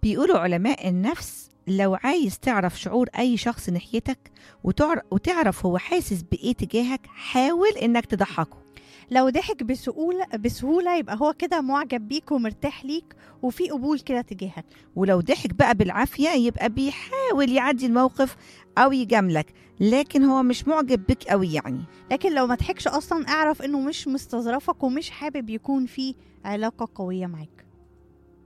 بيقولوا علماء النفس لو عايز تعرف شعور أي شخص ناحيتك وتعر- وتعرف هو حاسس بإيه تجاهك حاول إنك تضحكه لو ضحك بسهولة بسهولة يبقى هو كده معجب بيك ومرتاح ليك وفي قبول كده تجاهك ولو ضحك بقى بالعافية يبقى بيحاول يعدي الموقف أو يجاملك لكن هو مش معجب بك قوي يعني لكن لو ما ضحكش اصلا اعرف انه مش مستظرفك ومش حابب يكون في علاقة قوية معاك